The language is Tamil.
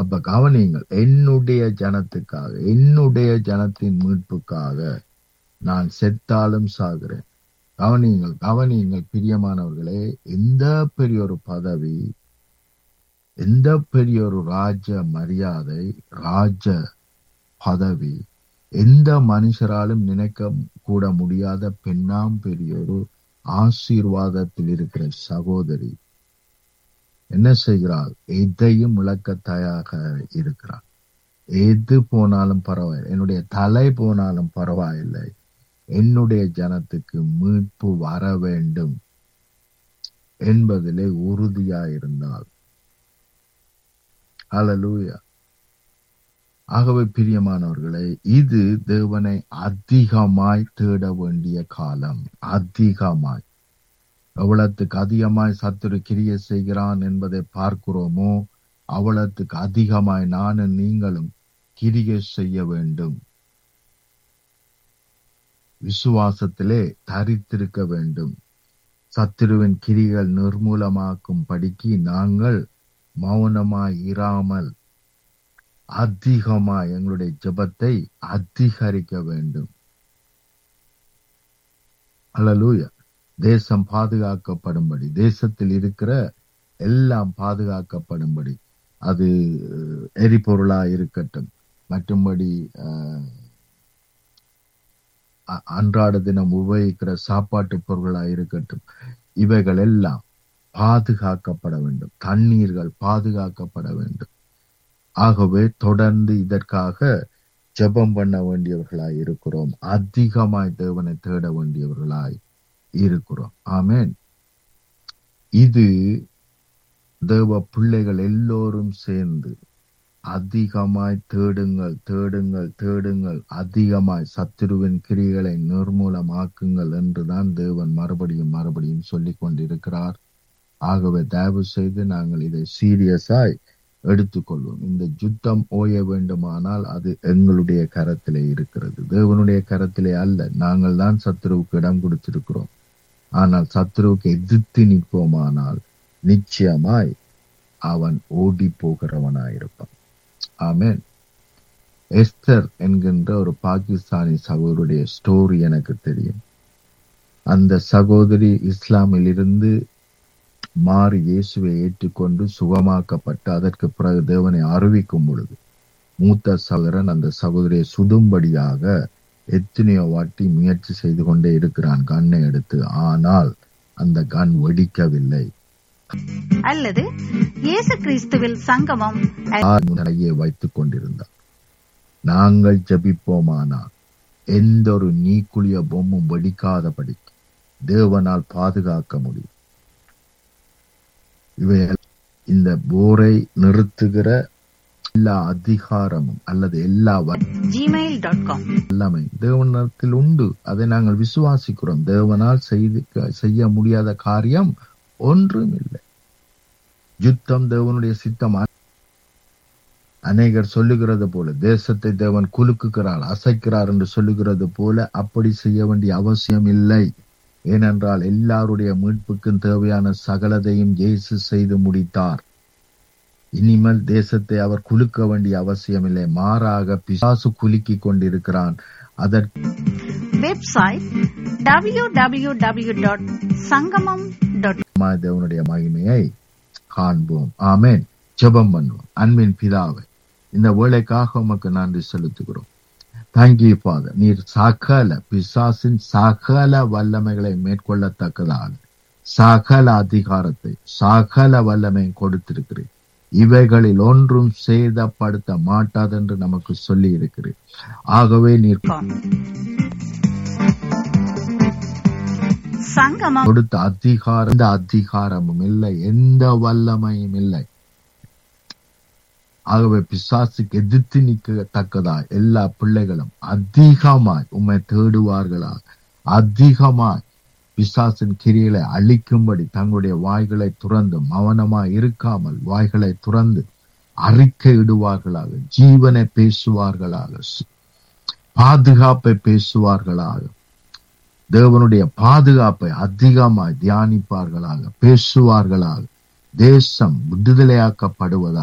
அப்ப கவனியுங்கள் என்னுடைய ஜனத்துக்காக என்னுடைய ஜனத்தின் மீட்புக்காக நான் செத்தாலும் சாகிறேன் கவனியுங்கள் கவனியுங்கள் பிரியமானவர்களே எந்த பெரிய ஒரு பதவி எந்த பெரிய ஒரு ராஜ மரியாதை ராஜ பதவி எந்த மனுஷராலும் நினைக்க கூட முடியாத பெண்ணாம் பெரிய ஒரு ஆசீர்வாதத்தில் இருக்கிற சகோதரி என்ன செய்கிறாள் எதையும் இழக்க தயாராக இருக்கிறாள் எது போனாலும் பரவாயில்லை என்னுடைய தலை போனாலும் பரவாயில்லை என்னுடைய ஜனத்துக்கு மீட்பு வர வேண்டும் என்பதிலே உறுதியாயிருந்தால் ஹalleluya ஆகவே பிரியமானவர்களே இது தேவனை அதிகமாய் தேட வேண்டிய காலம் அதிகமாய் எவ்வளத்துக்கு அதிகமாய் சத்துரு கிரிய செய்கிறான் என்பதை பார்க்கிறோமோ அவ்வளத்துக்கு அதிகமாய் நானும் நீங்களும் கிரியை செய்ய வேண்டும் விசுவாசத்திலே தரித்திருக்க வேண்டும் சத்துருவின் கிரிகள் நிர்மூலமாக்கும் படிக்கு நாங்கள் மௌனமாய் இராமல் அதிகமாய் எங்களுடைய ஜெபத்தை அதிகரிக்க வேண்டும் அல்லலூயா தேசம் பாதுகாக்கப்படும்படி தேசத்தில் இருக்கிற எல்லாம் பாதுகாக்கப்படும்படி அது அஹ், எரிபொருளா இருக்கட்டும் மற்றும்படி அஹ், அ- அன்றாட தினம் உபயோகிக்கிற சாப்பாட்டு பொருளா இருக்கட்டும் இவைகள் எல்லாம் பாதுகாக்கப்பட வேண்டும் தண்ணீர்கள் பாதுகாக்கப்பட வேண்டும் ஆகவே தொடர்ந்து இதற்காக ஜெபம் பண்ண வேண்டியவர்களாய் இருக்கிறோம் அதிகமாய் தேவனை தேட வேண்டியவர்களாய் இருக்கிறோம் ஆமென் இது தேவ பிள்ளைகள் எல்லோரும் சேர்ந்து அதிகமாய் தேடுங்கள் தேடுங்கள் தேடுங்கள் அதிகமாய் சத்துருவின் கிரிகளை நிர்மூலமாக்குங்கள் என்றுதான் தேவன் மறுபடியும் மறுபடியும் சொல்லிக் கொண்டிருக்கிறார் ஆகவே தயவு செய்து நாங்கள் இதை சீரியஸாய் எடுத்துக்கொள்வோம் இந்த யுத்தம் ஓய வேண்டுமானால் அது எங்களுடைய கரத்திலே இருக்கிறது தேவனுடைய கரத்திலே அல்ல நாங்கள் தான் சத்துருவுக்கு இடம் கொடுத்திருக்கிறோம் ஆனால் சத்துருவுக்கு எதிர்த்து நிற்போமானால் நிச்சயமாய் அவன் ஓடி போகிறவனாயிருப்பான் ஆமென் எஸ்தர் என்கின்ற ஒரு பாகிஸ்தானி சகோதருடைய ஸ்டோரி எனக்கு தெரியும் அந்த சகோதரி இஸ்லாமில் இருந்து மாறி இயேசுவை ஏற்றுக்கொண்டு சுகமாக்கப்பட்டு அதற்கு பிறகு தேவனை அறிவிக்கும் பொழுது மூத்த சகோதரன் அந்த சகோதரியை சுடும்படியாக எத்தனையோ வாட்டி முயற்சி செய்து கொண்டே இருக்கிறான் கண்ணை எடுத்து ஆனால் அந்த கன் வெடிக்கவில்லை அல்லது இயேசு கிறிஸ்துவில் சங்கமம் ஆர் முறையே வைத்துக் கொண்டிருந்தார் நாங்கள் ஜெபிப்போமானால் எந்த ஒரு நீக்குளிய பொம்மும் வெடிக்காதபடி தேவனால் பாதுகாக்க முடியும் இவை இந்த போரை நிறுத்துகிற எல்லா அதிகாரமும் அல்லது எல்லா ஜிமெயில் டாட் காம் வல்லமை தேவனத்தில் உண்டு அதை நாங்கள் விசுவாசிக்கிறோம் தேவனால் செய்து செய்ய முடியாத காரியம் ஒன்றும் இல்லை யுத்தம் தேவனுடைய சித்தம் அநேகர் சொல்லுகிறது போல தேசத்தை தேவன் குலுக்குகிறார் அசைக்கிறார் என்று சொல்லுகிறது போல அப்படி செய்ய வேண்டிய அவசியம் இல்லை ஏனென்றால் எல்லாருடைய மீட்புக்கும் தேவையான சகலதையும் இயேசு செய்து முடித்தார் இனிமேல் தேசத்தை அவர் குலுக்க வேண்டிய அவசியம் இல்லை மாறாக பிசாசு குலுக்கி கொண்டிருக்கிறான் அதற்கு website W W W dot Sangamam dot தேவனுடைய மகிமையை காண்போம் ஆமென் ஜெபம் பண்ணுவோம் அன்பின் பிதாவை இந்த வேலைக்காக உமக்கு நன்றி செலுத்துகிறோம் தேங்க்யூ ஃபாதர் நீர் சகல பிசாசின் சகல வல்லமைகளை மேற்கொள்ளத்தக்கதாக சகல அதிகாரத்தை சகல வல்லமை கொடுத்திருக்கிறேன் இவைகளில் ஒன்றும் சேதப்படுத்த மாட்டாதென்று நமக்கு சொல்லி இருக்கிறேன் ஆகவே நீர் காம் சங்கமம் கொடுத்த அதிகாரம் எந்த அதிகாரமும் இல்லை எந்த வல்லமையும் இல்லை ஆகவே பிசாசுக்கு எதிர்த்து நிற்கத்தக்கதா எல்லா பிள்ளைகளும் அதிகமாய் உம்மை தேடுவார்களா அதிகமாய் பிசாசின் கிரிகளை அழிக்கும்படி தங்களுடைய வாய்களை துறந்து மௌனமாய் இருக்காமல் வாய்களை துறந்து அறிக்கை இடுவார்களாக ஜீவனை பேசுவார்களாக பாதுகாப்பை பேசுவார்களாக தேவனுடைய பாதுகாப்பை அதிகமாய் தியானிப்பார்களாக பேசுவார்களாக தேசம் விடுதலையாக்கப்படுவதாக